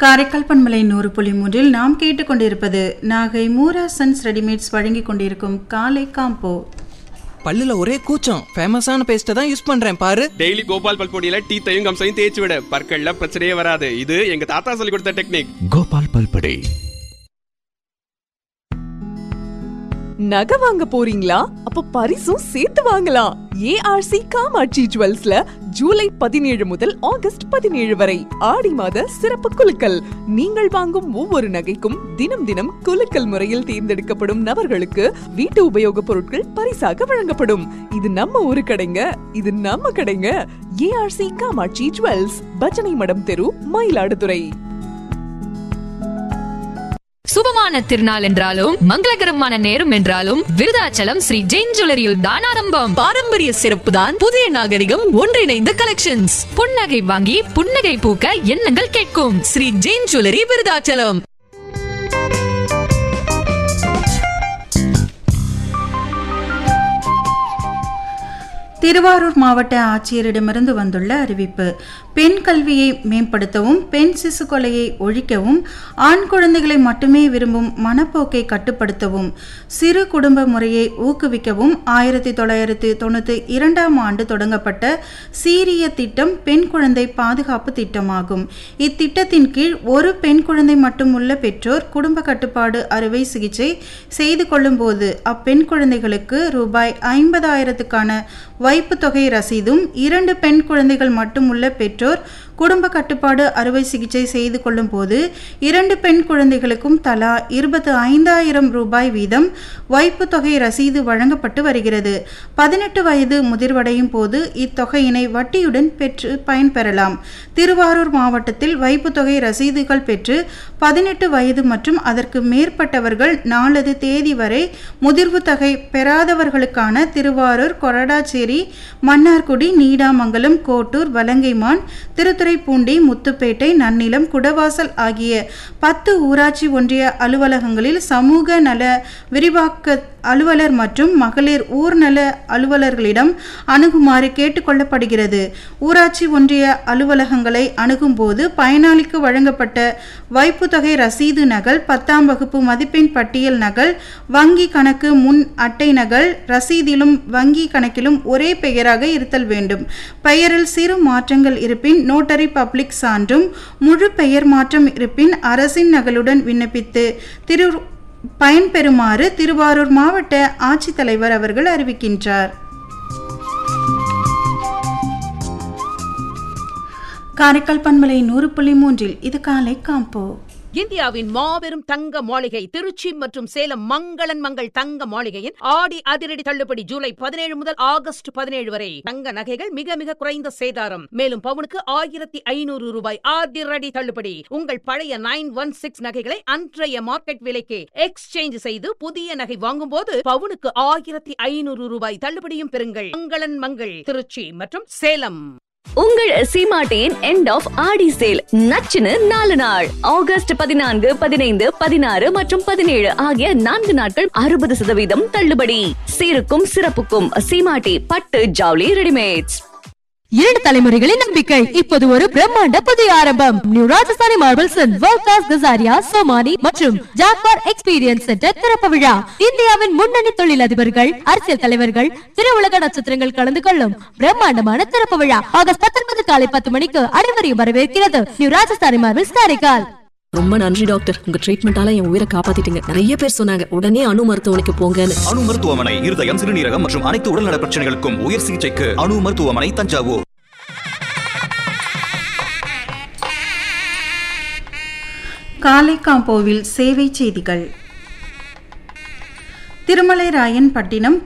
காரைக்கால் பண்பலை நூறு புள்ளி மூன்றில் நாம் கேட்டுக்கொண்டிருப்பது நாகை மூரா சன்ஸ் ரெடிமேட்ஸ் வழங்கிக் கொண்டிருக்கும் காலை காம்போ பல்லுல ஒரே கூச்சம் ஃபேமஸான பேஸ்ட்டை தான் யூஸ் பண்றேன் பாரு டெய்லி கோபால் பல்பொடியில டீத்தையும் கம்சையும் தேய்ச்சி விட பற்கள்ல பிரச்சனையே வராது இது எங்க தாத்தா சொல்லி கொடுத்த டெக்னிக் கோபால் பல்படை நகை வாங்க போறீங்களா அப்ப பரிசும் சேர்த்து வாங்கலாம் ஏஆர்சி காமாட்சி ஜுவல்ஸ்ல ஜூலை பதினேழு முதல் ஆகஸ்ட் பதினேழு வரை ஆடி மாத சிறப்பு குலுக்கல் நீங்கள் வாங்கும் ஒவ்வொரு நகைக்கும் தினம் தினம் குலுக்கல் முறையில் தேர்ந்தெடுக்கப்படும் நபர்களுக்கு வீட்டு உபயோகப் பொருட்கள் பரிசாக வழங்கப்படும் இது நம்ம ஊரு கடைங்க இது நம்ம கடைங்க ஏஆர்சி காமாட்சி ஜுவல்ஸ் பஜனை மடம் தெரு மயிலாடுதுறை சுபமான திருநாள் என்றாலும் மங்களகரமான நேரம் என்றாலும் விருதாச்சலம் ஸ்ரீ ஜெயின் ஜுவல்லரியில் தான் ஆரம்பம் பாரம்பரிய சிறப்பு தான் புதிய நாகரிகம் ஒன்றிணைந்த கலெக்ஷன்ஸ் புன்னகை வாங்கி புன்னகை பூக்க எண்ணங்கள் கேட்கும் ஸ்ரீ ஜெயின் ஜுவல்லரி விருதாச்சலம் திருவாரூர் மாவட்ட ஆட்சியரிடமிருந்து வந்துள்ள அறிவிப்பு பெண் கல்வியை மேம்படுத்தவும் பெண் சிசு கொலையை ஒழிக்கவும் ஆண் குழந்தைகளை மட்டுமே விரும்பும் மனப்போக்கை கட்டுப்படுத்தவும் சிறு குடும்ப முறையை ஊக்குவிக்கவும் ஆயிரத்தி தொள்ளாயிரத்தி தொண்ணூற்றி இரண்டாம் ஆண்டு தொடங்கப்பட்ட சீரிய திட்டம் பெண் குழந்தை பாதுகாப்பு திட்டமாகும் இத்திட்டத்தின் கீழ் ஒரு பெண் குழந்தை மட்டும் உள்ள பெற்றோர் குடும்ப கட்டுப்பாடு அறுவை சிகிச்சை செய்து கொள்ளும்போது அப்பெண் குழந்தைகளுக்கு ரூபாய் ஐம்பதாயிரத்துக்கான வைப்பு தொகை ரசீதும் இரண்டு பெண் குழந்தைகள் மட்டும் உள்ள பெற்றோர் குடும்ப கட்டுப்பாடு அறுவை சிகிச்சை செய்து கொள்ளும் போது இரண்டு பெண் குழந்தைகளுக்கும் தலா இருபத்து ஐந்தாயிரம் ரூபாய் வீதம் வைப்பு தொகை ரசீது வழங்கப்பட்டு வருகிறது பதினெட்டு வயது முதிர்வடையும் போது இத்தொகையினை வட்டியுடன் பெற்று பயன்பெறலாம் திருவாரூர் மாவட்டத்தில் வைப்பு தொகை ரசீதுகள் பெற்று பதினெட்டு வயது மற்றும் அதற்கு மேற்பட்டவர்கள் நாலது தேதி வரை முதிர்வு தொகை பெறாதவர்களுக்கான திருவாரூர் கொரடாச்சேரி மன்னார்குடி நீடாமங்கலம் கோட்டூர் வலங்கைமான் திருத்துறைப்பூண்டி முத்துப்பேட்டை நன்னிலம் குடவாசல் ஆகிய பத்து ஊராட்சி ஒன்றிய அலுவலகங்களில் சமூக நல விரிவாக்க அலுவலர் மற்றும் மகளிர் ஊர்நல அலுவலர்களிடம் அணுகுமாறு கேட்டுக்கொள்ளப்படுகிறது ஊராட்சி ஒன்றிய அலுவலகங்களை அணுகும்போது பயனாளிக்கு வழங்கப்பட்ட வைப்பு தொகை ரசீது நகல் பத்தாம் வகுப்பு மதிப்பெண் பட்டியல் நகல் வங்கி கணக்கு முன் அட்டை நகல் ரசீதிலும் வங்கி கணக்கிலும் ஒரே பெயராக இருத்தல் வேண்டும் பெயரில் சிறு மாற்றங்கள் இருப்பின் நோட்டரி பப்ளிக் சான்றும் முழு பெயர் மாற்றம் இருப்பின் அரசின் நகலுடன் விண்ணப்பித்து திரு பயன்பெறுமாறு திருவாரூர் மாவட்ட ஆட்சித்தலைவர் அவர்கள் அறிவிக்கின்றார் காரைக்கால் பண்பலை நூறு புள்ளி மூன்றில் இது காலை காம்போ இந்தியாவின் மாபெரும் தங்க மாளிகை திருச்சி மற்றும் சேலம் மங்களன் மங்கள் தங்க மாளிகையின் ஆடி அதிரடி தள்ளுபடி ஜூலை பதினேழு முதல் ஆகஸ்ட் பதினேழு வரை தங்க நகைகள் மிக மிக குறைந்த சேதாரம் மேலும் பவுனுக்கு ஆயிரத்தி ஐநூறு ரூபாய் அதிரடி தள்ளுபடி உங்கள் பழைய நைன் ஒன் சிக்ஸ் நகைகளை அன்றைய மார்க்கெட் விலைக்கு எக்ஸ்சேஞ்ச் செய்து புதிய நகை வாங்கும்போது பவுனுக்கு ஆயிரத்தி ஐநூறு ரூபாய் தள்ளுபடியும் பெறுங்கள் மங்களன் மங்கள் திருச்சி மற்றும் சேலம் உங்கள் சீமாட்டியின் எண்ட் ஆஃப் ஆடி சேல் நச்சுன்னு நாலு நாள் ஆகஸ்ட் பதினான்கு பதினைந்து பதினாறு மற்றும் பதினேழு ஆகிய நான்கு நாட்கள் அறுபது சதவீதம் தள்ளுபடி சீருக்கும் சிறப்புக்கும் சீமாட்டி பட்டு ஜவுளி ரெடிமேட்ஸ் இரண்டு தலைமுறைகளின் நம்பிக்கை இப்போது ஒரு பிரம்மாண்ட புதிய ஆரம்பம் new Rajasthani marbles world class Kajaria Somany மற்றும் ஜாக்வார் எக்ஸ்பீரியன்ஸ் சென்டர் திறப்பு விழா இந்தியாவின் முன்னணி தொழிலதிபர்கள் அரசியல் தலைவர்கள் திரையுலக நட்சத்திரங்கள் கலந்து கொள்ளும் பிரம்மாண்டமான திறப்பு விழா ஆகஸ்ட் பத்தொன்பது காலை பத்து மணிக்கு அனைவரையும் வரவேற்கிறது நியூ ராஜஸ்தானி மார்பிள்ஸ் காரைக்கால் ரொம்ப நன்றி டாக்டர் உங்க ட்ரீட்மெண்டால என் உயிரை காப்பாத்திட்டீங்க நிறைய பேர் சொன்னாங்க உடனே அணு மருத்துவமனைக்கு போங்கன்னு அணு மருத்துவமனை இருதயம் சிறுநீரகம் மற்றும் அனைத்து உடல்நல பிரச்சனைகளுக்கும் உயர் சிகிச்சைக்கு அணு மருத்துவமனை தஞ்சாவூர் காலை காம்போவில் சேவை செய்திகள் திருமலை ராயன் பட்டினம்